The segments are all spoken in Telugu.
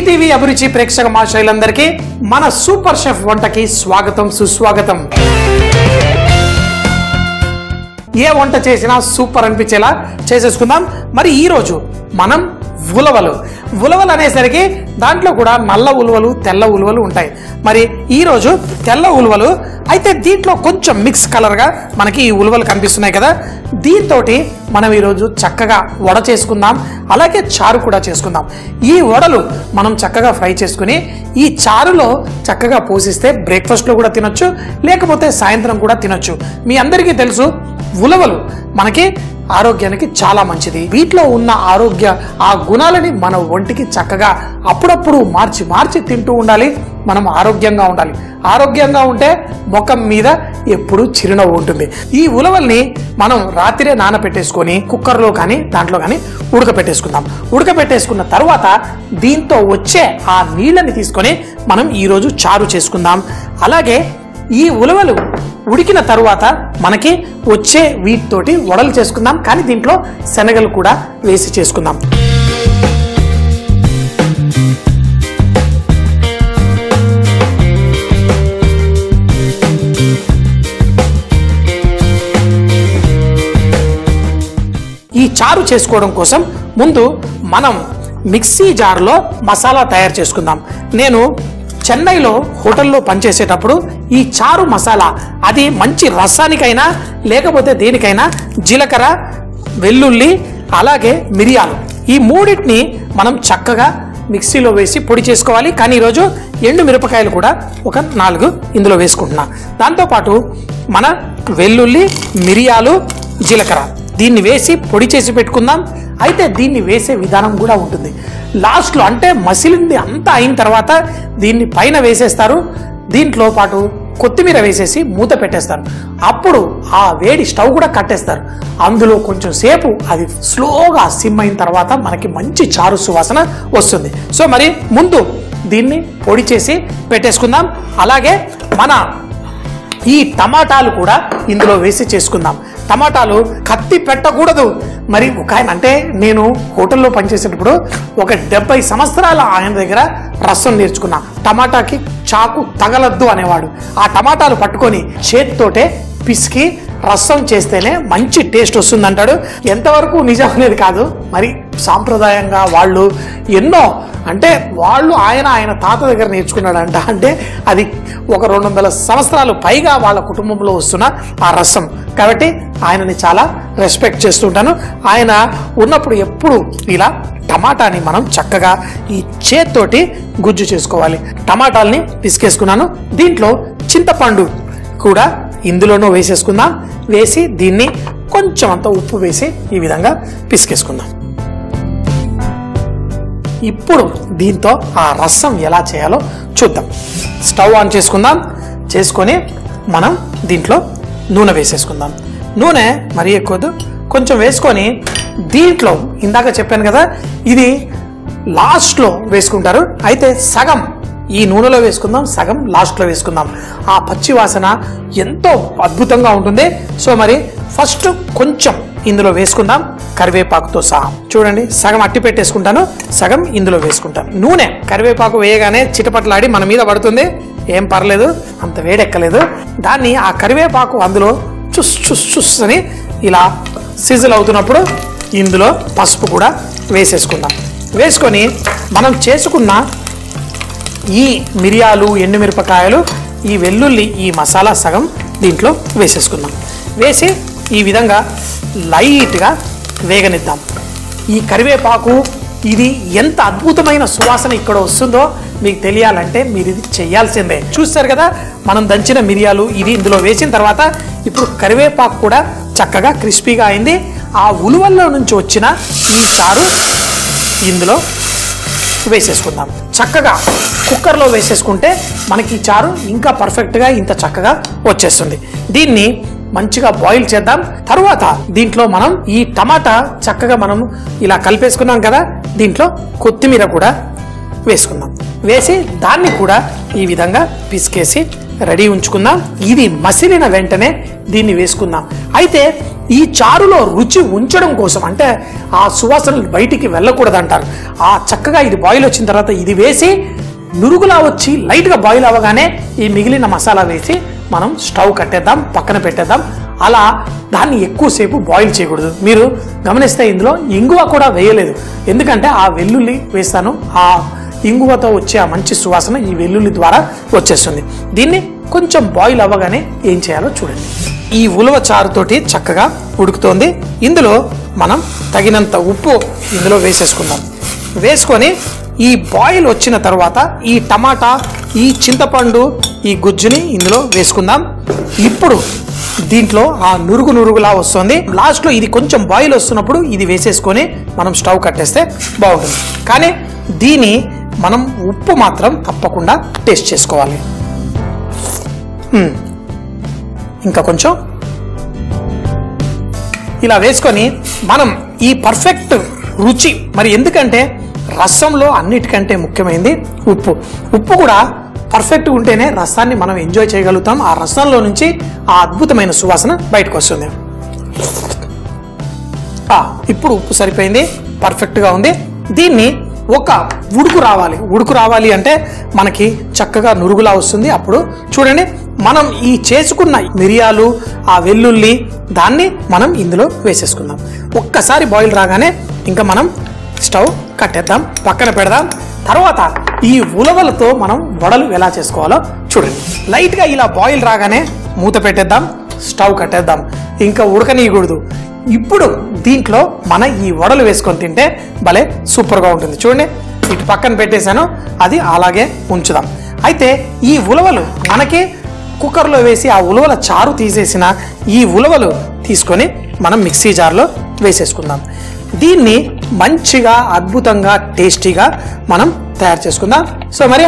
ఈటీవీ అభిరుచి ప్రేక్షక మాషైలందరికీ మన సూపర్ షెఫ్ వంటకి స్వాగతం సుస్వాగతం ఏ వంట చేసినా సూపర్ అనిపించేలా చేసేసుకుందాం మరి ఈరోజు మనం ఉలవలు ఉలవలు అనేసరికి దాంట్లో కూడా నల్ల ఉలవలు తెల్ల ఉలవలు ఉంటాయి మరి ఈరోజు తెల్ల ఉలవలు అయితే దీంట్లో కొంచెం మిక్స్ కలర్గా మనకి ఈ ఉలవలు కనిపిస్తున్నాయి కదా దీంతో మనం ఈరోజు చక్కగా వడ చేసుకుందాం అలాగే చారు కూడా చేసుకుందాం ఈ వడలు మనం చక్కగా ఫ్రై చేసుకుని ఈ చారులో చక్కగా పోసిస్తే బ్రేక్ఫాస్ట్లో కూడా తినొచ్చు లేకపోతే సాయంత్రం కూడా తినొచ్చు మీ అందరికీ తెలుసు ఉలవలు మనకి ఆరోగ్యానికి చాలా మంచిది వీటిలో ఉన్న ఆరోగ్య ఆ గుణాలని మన ఒంటికి చక్కగా అప్పుడప్పుడు మార్చి మార్చి తింటూ ఉండాలి మనం ఆరోగ్యంగా ఉండాలి ఆరోగ్యంగా ఉంటే ముఖం మీద ఎప్పుడు చిరునవ్వు ఉంటుంది ఈ ఉలవల్ని మనం రాత్రే నానబెట్టేసుకొని కుక్కర్లో కానీ దాంట్లో కానీ ఉడకపెట్టేసుకుందాం ఉడకపెట్టేసుకున్న తర్వాత దీంతో వచ్చే ఆ నీళ్ళని తీసుకొని మనం ఈరోజు చారు చేసుకుందాం అలాగే ఈ ఉలవలు ఉడికిన తరువాత మనకి వచ్చే వీటితోటి వడలు చేసుకుందాం కానీ దీంట్లో శనగలు కూడా వేసి చేసుకుందాం ఈ చారు చేసుకోవడం కోసం ముందు మనం మిక్సీ జార్లో మసాలా తయారు చేసుకుందాం నేను చెన్నైలో హోటల్లో పనిచేసేటప్పుడు ఈ చారు మసాలా అది మంచి రసానికైనా లేకపోతే దేనికైనా జీలకర్ర వెల్లుల్లి అలాగే మిరియాలు ఈ మూడింటిని మనం చక్కగా మిక్సీలో వేసి పొడి చేసుకోవాలి కానీ ఈరోజు ఎండు మిరపకాయలు కూడా ఒక నాలుగు ఇందులో వేసుకుంటున్నా దాంతోపాటు మన వెల్లుల్లి మిరియాలు జీలకర్ర దీన్ని వేసి పొడి చేసి పెట్టుకుందాం అయితే దీన్ని వేసే విధానం కూడా ఉంటుంది లాస్ట్లో అంటే మసిలింది అంతా అయిన తర్వాత దీన్ని పైన వేసేస్తారు దీంట్లో పాటు కొత్తిమీర వేసేసి మూత పెట్టేస్తారు అప్పుడు ఆ వేడి స్టవ్ కూడా కట్టేస్తారు అందులో కొంచెం సేపు అది స్లోగా సిమ్ అయిన తర్వాత మనకి మంచి చారు సువాసన వస్తుంది సో మరి ముందు దీన్ని పొడి చేసి పెట్టేసుకుందాం అలాగే మన ఈ టమాటాలు కూడా ఇందులో వేసి చేసుకుందాం టమాటాలు కత్తి పెట్టకూడదు మరి ఒక ఆయన అంటే నేను హోటల్లో పనిచేసేటప్పుడు ఒక డెబ్బై సంవత్సరాల ఆయన దగ్గర రసం నేర్చుకున్నా టమాటాకి చాకు తగలద్దు అనేవాడు ఆ టమాటాలు పట్టుకొని చేతితోటే పిసికి రసం చేస్తేనే మంచి టేస్ట్ వస్తుంది అంటాడు ఎంతవరకు నిజం అనేది కాదు మరి సాంప్రదాయంగా వాళ్ళు ఎన్నో అంటే వాళ్ళు ఆయన ఆయన తాత దగ్గర నేర్చుకున్నాడంట అంటే అది ఒక రెండు వందల సంవత్సరాలు పైగా వాళ్ళ కుటుంబంలో వస్తున్న ఆ రసం కాబట్టి ఆయనని చాలా రెస్పెక్ట్ చేస్తుంటాను ఆయన ఉన్నప్పుడు ఎప్పుడు ఇలా టమాటాని మనం చక్కగా ఈ చేత్తోటి గుజ్జు చేసుకోవాలి టమాటాల్ని పిసికేసుకున్నాను దీంట్లో చింతపండు కూడా ఇందులోనూ వేసేసుకుందాం వేసి దీన్ని కొంచెం అంత ఉప్పు వేసి ఈ విధంగా పిసికేసుకుందాం ఇప్పుడు దీంతో ఆ రసం ఎలా చేయాలో చూద్దాం స్టవ్ ఆన్ చేసుకుందాం చేసుకొని మనం దీంట్లో నూనె వేసేసుకుందాం నూనె మరీ ఎక్కువదు కొంచెం వేసుకొని దీంట్లో ఇందాక చెప్పాను కదా ఇది లాస్ట్లో వేసుకుంటారు అయితే సగం ఈ నూనెలో వేసుకుందాం సగం లాస్ట్లో వేసుకుందాం ఆ పచ్చి వాసన ఎంతో అద్భుతంగా ఉంటుంది సో మరి ఫస్ట్ కొంచెం ఇందులో వేసుకుందాం కరివేపాకుతో సహా చూడండి సగం అట్టి పెట్టేసుకుంటాను సగం ఇందులో వేసుకుంటాను నూనె కరివేపాకు వేయగానే చిటపట్లాడి మన మీద పడుతుంది ఏం పర్లేదు అంత వేడెక్కలేదు దాన్ని ఆ కరివేపాకు అందులో చుస్ చుస్ చుస్ అని ఇలా సిజిల్ అవుతున్నప్పుడు ఇందులో పసుపు కూడా వేసేసుకుందాం వేసుకొని మనం చేసుకున్న ఈ మిరియాలు ఎండుమిరపకాయలు ఈ వెల్లుల్లి ఈ మసాలా సగం దీంట్లో వేసేసుకుందాం వేసి ఈ విధంగా లైట్గా వేగనిద్దాం ఈ కరివేపాకు ఇది ఎంత అద్భుతమైన సువాసన ఇక్కడ వస్తుందో మీకు తెలియాలంటే మీరు ఇది చేయాల్సిందే చూస్తారు కదా మనం దంచిన మిరియాలు ఇది ఇందులో వేసిన తర్వాత ఇప్పుడు కరివేపాకు కూడా చక్కగా క్రిస్పీగా అయింది ఆ ఉలువల్లో నుంచి వచ్చిన ఈ చారు ఇందులో వేసేసుకుందాం చక్కగా కుక్కర్లో వేసేసుకుంటే మనకి ఈ చారు ఇంకా పర్ఫెక్ట్గా ఇంత చక్కగా వచ్చేస్తుంది దీన్ని మంచిగా బాయిల్ చేద్దాం తర్వాత దీంట్లో మనం ఈ టమాటా చక్కగా మనం ఇలా కలిపేసుకున్నాం కదా దీంట్లో కొత్తిమీర కూడా వేసుకుందాం వేసి దాన్ని కూడా ఈ విధంగా పిసికేసి రెడీ ఉంచుకుందాం ఇది మసిలిన వెంటనే దీన్ని వేసుకుందాం అయితే ఈ చారులో రుచి ఉంచడం కోసం అంటే ఆ సువాసనలు బయటికి వెళ్ళకూడదు అంటారు ఆ చక్కగా ఇది బాయిల్ వచ్చిన తర్వాత ఇది వేసి నురుగులా వచ్చి లైట్గా బాయిల్ అవ్వగానే ఈ మిగిలిన మసాలా వేసి మనం స్టవ్ కట్టేద్దాం పక్కన పెట్టేద్దాం అలా దాన్ని ఎక్కువసేపు బాయిల్ చేయకూడదు మీరు గమనిస్తే ఇందులో ఇంగువ కూడా వేయలేదు ఎందుకంటే ఆ వెల్లుల్లి వేస్తాను ఆ ఇంగువతో వచ్చే ఆ మంచి సువాసన ఈ వెల్లుల్లి ద్వారా వచ్చేస్తుంది దీన్ని కొంచెం బాయిల్ అవ్వగానే ఏం చేయాలో చూడండి ఈ ఉలవ చారుతోటి చక్కగా ఉడుకుతోంది ఇందులో మనం తగినంత ఉప్పు ఇందులో వేసేసుకుందాం వేసుకొని ఈ బాయిల్ వచ్చిన తర్వాత ఈ టమాటా ఈ చింతపండు ఈ గుజ్జుని ఇందులో వేసుకుందాం ఇప్పుడు దీంట్లో ఆ నురుగు నురుగులా వస్తుంది లాస్ట్లో ఇది కొంచెం బాయిల్ వస్తున్నప్పుడు ఇది వేసేసుకొని మనం స్టవ్ కట్టేస్తే బాగుంటుంది కానీ దీని మనం ఉప్పు మాత్రం తప్పకుండా టేస్ట్ చేసుకోవాలి మ్మ్. ఇంకా కొంచెం ఇలా వేసుకొని మనం ఈ పర్ఫెక్ట్ రుచి మరి ఎందుకంటే రసంలో అన్నిటికంటే ముఖ్యమైనది ఉప్పు ఉప్పు కూడా పర్ఫెక్ట్ ఉంటేనే రసాన్ని మనం ఎంజాయ్ చేయగలుగుతాం ఆ రసంలో నుంచి ఆ అద్భుతమైన సువాసన బయటకు వస్తుంది ఆ, ఇప్పుడు ఉప్పు సరిపోయింది పర్ఫెక్ట్గా ఉంది దీన్ని ఒక ఉడుకు రావాలి ఉడుకు రావాలి అంటే మనకి చక్కగా నురుగులా వస్తుంది అప్పుడు చూడండి మనం ఈ చేసుకున్న మిరియాలు ఆ వెల్లుల్లి దాన్ని మనం ఇందులో వేసేసుకుందాం ఒక్కసారి బాయిల్ రాగానే ఇంకా మనం స్టవ్ కట్టేద్దాం పక్కన పెడదాం తర్వాత ఈ ఉలవలతో మనం వడలు ఎలా చేసుకోవాలో చూడండి లైట్గా ఇలా బాయిల్ రాగానే మూత పెట్టేద్దాం స్టవ్ కట్టేద్దాం ఇంకా ఉడకనీయకూడదు ఇప్పుడు దీంట్లో మన ఈ వడలు వేసుకొని తింటే భలే సూపర్గా ఉంటుంది చూడండి ఇటు పక్కన పెట్టేశాను అది అలాగే ఉంచుదాం అయితే ఈ ఉలవలు మనకి కుక్కర్లో వేసి ఆ ఉలవల చారు తీసేసిన ఈ ఉలవలు తీసుకొని మనం మిక్సీ జార్లో వేసేసుకుందాం దీన్ని మంచిగా అద్భుతంగా టేస్టీగా మనం తయారు చేసుకుందాం సో మరి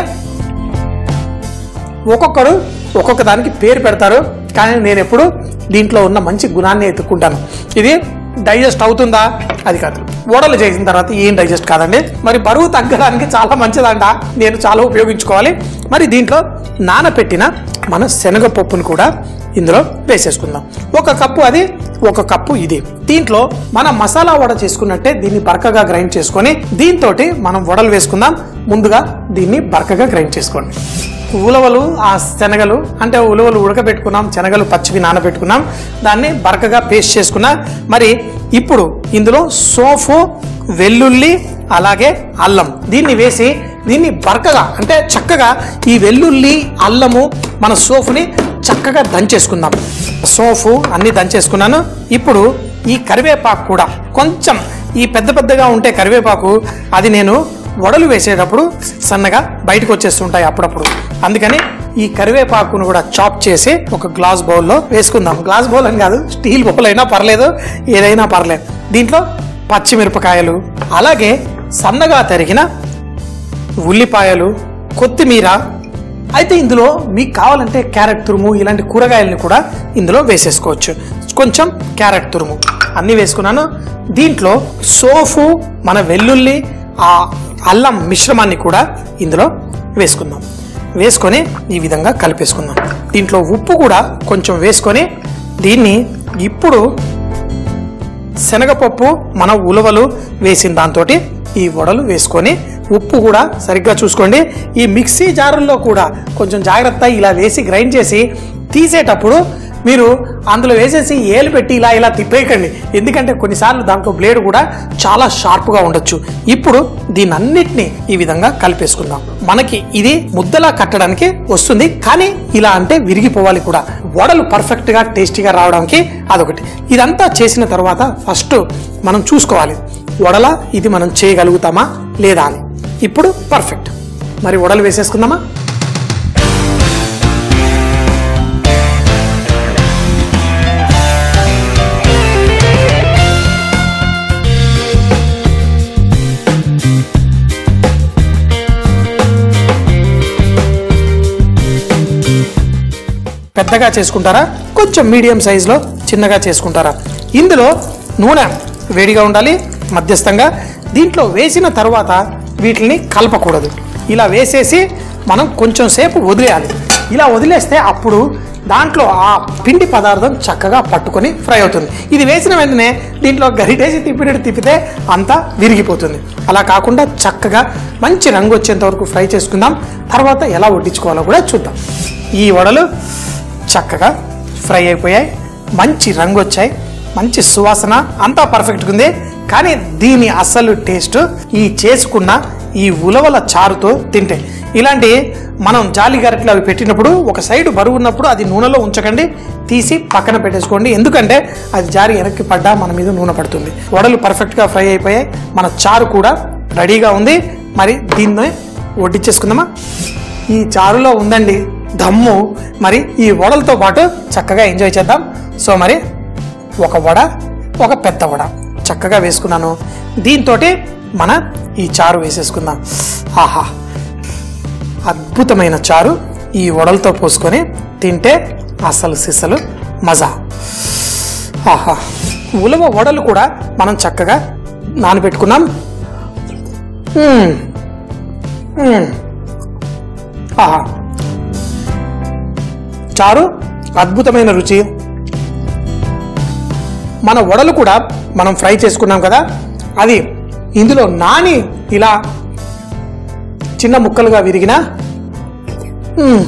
ఒక్కొక్కరు ఒక్కొక్క దానికి పేరు పెడతారు కానీ నేను ఎప్పుడు దీంట్లో ఉన్న మంచి గుణాన్ని ఎత్తుక్కుంటాను ఇది డైజెస్ట్ అవుతుందా అది కాదు ఓడలు చేసిన తర్వాత ఏం డైజెస్ట్ కాదండి మరి బరువు తగ్గడానికి చాలా మంచిదంట నేను చాలా ఉపయోగించుకోవాలి మరి దీంట్లో నానపెట్టిన మన శనగపప్పును కూడా ఇందులో వేసేసుకుందాం ఒక కప్పు అది ఒక కప్పు ఇది దీంట్లో మనం మసాలా వడ చేసుకున్నట్టే దీన్ని బరకగా గ్రైండ్ చేసుకొని దీంతో మనం వడలు వేసుకుందాం ముందుగా దీన్ని బరకగా గ్రైండ్ చేసుకోండి ఉలవలు ఆ శనగలు అంటే ఉలవలు ఉడకబెట్టుకున్నాం శనగలు పచ్చివి నానబెట్టుకున్నాం దాన్ని బరకగా పేస్ట్ చేసుకున్నా మరి ఇప్పుడు ఇందులో సోఫు వెల్లుల్లి అలాగే అల్లం దీన్ని వేసి దీన్ని బరకగా అంటే చక్కగా ఈ వెల్లుల్లి అల్లము మన సోఫుని చక్కగా దంచేసుకుందాం సోఫు అన్ని దంచేసుకున్నాను ఇప్పుడు ఈ కరివేపాకు కూడా కొంచెం ఈ పెద్ద పెద్దగా ఉంటే కరివేపాకు అది నేను వడలు వేసేటప్పుడు సన్నగా బయటకు వచ్చేస్తుంటాయి అప్పుడప్పుడు అందుకని ఈ కరివేపాకును కూడా చాప్ చేసి ఒక గ్లాస్ బౌల్లో వేసుకుందాం గ్లాస్ బౌల్ అని కాదు స్టీల్ బౌల్ అయినా పర్లేదు ఏదైనా పర్లేదు దీంట్లో పచ్చిమిరపకాయలు అలాగే సన్నగా తరిగిన ఉల్లిపాయలు కొత్తిమీర అయితే ఇందులో మీకు కావాలంటే క్యారెట్ తురుము ఇలాంటి కూరగాయలని కూడా ఇందులో వేసేసుకోవచ్చు కొంచెం క్యారెట్ తురుము అన్నీ వేసుకున్నాను దీంట్లో సోఫు మన వెల్లుల్లి ఆ అల్లం మిశ్రమాన్ని కూడా ఇందులో వేసుకుందాం వేసుకొని ఈ విధంగా కలిపేసుకుందాం దీంట్లో ఉప్పు కూడా కొంచెం వేసుకొని దీన్ని ఇప్పుడు శనగపప్పు మన ఉలవలు వేసిన దాంతో ఈ వడలు వేసుకొని ఉప్పు కూడా సరిగ్గా చూసుకోండి ఈ మిక్సీ జారుల్లో కూడా కొంచెం జాగ్రత్త ఇలా వేసి గ్రైండ్ చేసి తీసేటప్పుడు మీరు అందులో వేసేసి ఏలు పెట్టి ఇలా ఇలా తిప్పేయకండి ఎందుకంటే కొన్నిసార్లు దాంట్లో బ్లేడ్ కూడా చాలా షార్ప్గా ఉండొచ్చు ఇప్పుడు దీన్ని అన్నిటినీ ఈ విధంగా కలిపేసుకుందాం మనకి ఇది ముద్దలా కట్టడానికి వస్తుంది కానీ ఇలా అంటే విరిగిపోవాలి కూడా వడలు పర్ఫెక్ట్గా టేస్టీగా రావడానికి అదొకటి ఇదంతా చేసిన తర్వాత ఫస్ట్ మనం చూసుకోవాలి వడల ఇది మనం చేయగలుగుతామా లేదా అని ఇప్పుడు పర్ఫెక్ట్ మరి వడలు వేసేసుకుందామా పెద్దగా చేసుకుంటారా కొంచెం మీడియం సైజులో చిన్నగా చేసుకుంటారా ఇందులో నూనె వేడిగా ఉండాలి మధ్యస్థంగా దీంట్లో వేసిన తర్వాత వీటిని కలపకూడదు ఇలా వేసేసి మనం కొంచెం సేపు వదిలేయాలి ఇలా వదిలేస్తే అప్పుడు దాంట్లో ఆ పిండి పదార్థం చక్కగా పట్టుకొని ఫ్రై అవుతుంది ఇది వేసిన వెంటనే దీంట్లో గరిటేసి తిప్పినట్టు తిప్పితే అంతా విరిగిపోతుంది అలా కాకుండా చక్కగా మంచి రంగు వచ్చేంత వరకు ఫ్రై చేసుకుందాం తర్వాత ఎలా వడ్డించుకోవాలో కూడా చూద్దాం ఈ వడలు చక్కగా ఫ్రై అయిపోయాయి మంచి రంగు వచ్చాయి మంచి సువాసన అంతా పర్ఫెక్ట్గా ఉంది కానీ దీని అసలు టేస్ట్ ఈ చేసుకున్న ఈ ఉలవల చారుతో తింటే ఇలాంటి మనం జాలి గరిటలు అవి పెట్టినప్పుడు ఒక సైడ్ బరువు ఉన్నప్పుడు అది నూనెలో ఉంచకండి తీసి పక్కన పెట్టేసుకోండి ఎందుకంటే అది జారి వెనక్కి పడ్డా మన మీద నూనె పడుతుంది వడలు పర్ఫెక్ట్గా ఫ్రై అయిపోయాయి మన చారు కూడా రెడీగా ఉంది మరి దీన్ని వడ్డించేసుకుందామా ఈ చారులో ఉందండి దమ్ము మరి ఈ వడలతో పాటు చక్కగా ఎంజాయ్ చేద్దాం సో మరి ఒక వడ ఒక పెద్ద వడ చక్కగా వేసుకున్నాను దీంతో మన ఈ చారు వేసేసుకుందాం ఆహా అద్భుతమైన చారు ఈ వడలతో పోసుకొని తింటే అసలు సిసలు మజా ఆహా ఉలవ వడలు కూడా మనం చక్కగా నానబెట్టుకున్నాం మ్మ్. మ్మ్. ఆహా చారు అద్భుతమైన రుచి మన వడలు కూడా మనం ఫ్రై చేసుకున్నాం కదా అది ఇందులో నాని ఇలా చిన్న ముక్కలుగా విరిగిన మ్మ్.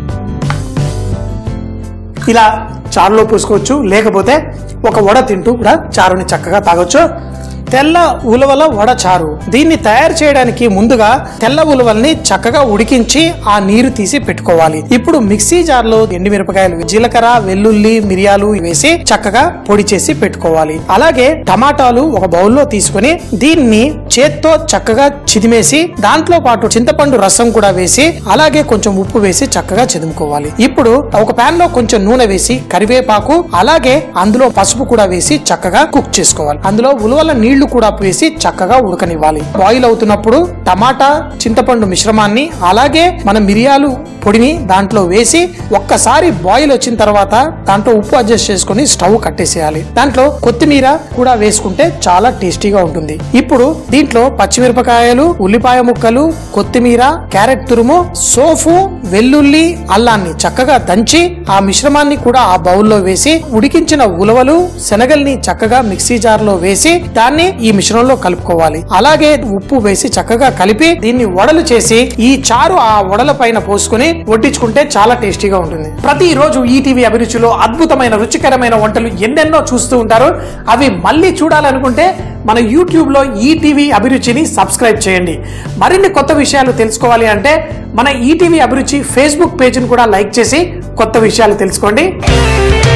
ఇలా చారులో పూసుకోవచ్చు లేకపోతే ఒక వడ తింటూ కూడా చారుని చక్కగా తాగొచ్చు తెల్ల ఉలవల వడ చారు దీన్ని తయారు చేయడానికి ముందుగా తెల్ల ఉలవల్ని చక్కగా ఉడికించి ఆ నీరు తీసి పెట్టుకోవాలి ఇప్పుడు మిక్సీ జార్ లో ఎండుమిరపకాయలు జీలకర్ర వెల్లుల్లి మిరియాలు వేసి చక్కగా పొడి చేసి పెట్టుకోవాలి అలాగే టమాటాలు ఒక బౌల్లో తీసుకొని దీన్ని చేత్తో చక్కగా చిదిమేసి దాంట్లో పాటు చింతపండు రసం కూడా వేసి అలాగే కొంచెం ఉప్పు వేసి చక్కగా చిదుముకోవాలి ఇప్పుడు ఒక పాన్ లో కొంచెం నూనె వేసి కరివేపాకు అలాగే అందులో పసుపు కూడా వేసి చక్కగా కుక్ చేసుకోవాలి అందులో ఉలవల నీళ్లు కూడా వేసి చక్కగా ఉడకనివ్వాలి బాయిల్ అవుతున్నప్పుడు టమాటా చింతపండు మిశ్రమాన్ని అలాగే మన మిరియాలు పొడిని దాంట్లో వేసి ఒక్కసారి బాయిల్ వచ్చిన తర్వాత దాంట్లో ఉప్పు అడ్జస్ట్ చేసుకొని స్టవ్ కట్టేసేయాలి దాంట్లో కొత్తిమీర కూడా వేసుకుంటే చాలా టేస్టీగా ఉంటుంది ఇప్పుడు దీంట్లో పచ్చిమిరపకాయలు ఉల్లిపాయ ముక్కలు కొత్తిమీర క్యారెట్ తురుము సోఫు వెల్లుల్లి అల్లాన్ని చక్కగా దంచి ఆ మిశ్రమాన్ని కూడా ఆ బౌల్లో వేసి ఉడికించిన ఉలవలు శనగల్ని చక్కగా మిక్సీ జార్ లో వేసి దాన్ని ఈ మిశ్రమంలో కలుపుకోవాలి అలాగే ఉప్పు వేసి చక్కగా కలిపి దీన్ని వడలు చేసి ఈ చారు ఆ వడల పైన పోసుకుని వడ్డించుకుంటే చాలా టేస్టీగా ఉంటుంది ప్రతి రోజు ఈటీవీ అభిరుచిలో అద్భుతమైన రుచికరమైన వంటలు ఎన్నెన్నో చూస్తూ ఉంటారు అవి మళ్ళీ చూడాలనుకుంటే మన యూట్యూబ్ లో ఈటీవీ అభిరుచిని సబ్స్క్రైబ్ చేయండి మరిన్ని కొత్త విషయాలు తెలుసుకోవాలి అంటే మన ఈటీవీ అభిరుచి ఫేస్బుక్ పేజ్ని కూడా లైక్ చేసి కొత్త విషయాలు తెలుసుకోండి